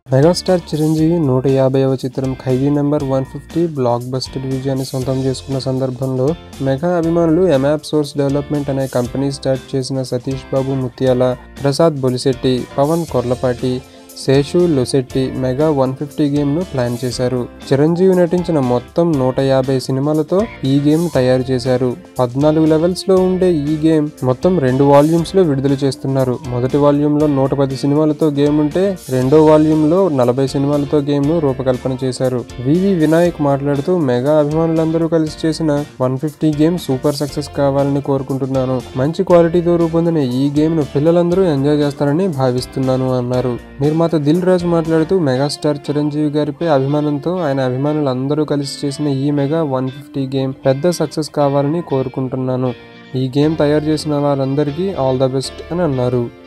megastar Chiranjeevi నూట యాభైవ చిత్రం Khaidi number one fifty blockbuster విజయాన్ని సొంతం చేసుకున్న సందర్భంలో మెగా అభిమానులు ఎంయాప్ సోర్స్ డెవలప్మెంట్ అనే కంపెనీ స్టార్ట్ చేసిన Satish Babu Mutyala Prasad Bolisetti Pawan Korlapati Seshu Losetti mega one fifty గేమ్ను ప్లాన్ చేశారు చిరంజీవి నటించిన మొత్తం నూట యాభై సినిమాలతో ఈ గేమ్ తయారు చేశారు పద్నాలుగు లెవెల్స్ లో ఉండే ఈ గేమ్ మొత్తం రెండు వాల్యూమ్స్ లో విడుదల చేస్తున్నారు మొదటి వాల్యూమ్ లో నూట పది సినిమాలతో గేమ్ ఉంటే రెండో వాల్యూమ్ లో నలభై సినిమాలతో గేమ్ ను రూపకల్పన చేశారు వివి వినాయక్ మాట్లాడుతూ మెగా అభిమానులందరూ కలిసి చేసిన one fifty game super success కావాలని కోరుకుంటున్నాను మంచి క్వాలిటీతో రూపొందిన ఈ గేమ్ ను పిల్లలందరూ ఎంజాయ్ చేస్తారని భావిస్తున్నాను అన్నారు నిర్మాత దిల్ రాజు మాట్లాడుతూ మెగాస్టార్ చిరంజీవి గారిపై అభిమానంతో ఆయన అభిమానులు అందరూ కలిసి చేసిన ఈ మెగా వన్ ఫిఫ్టీ గేమ్ పెద్ద సక్సెస్ కావాలని కోరుకుంటున్నాను ఈ గేమ్ తయారు చేసిన వారందరికీ ఆల్ ద బెస్ట్ అని అన్నారు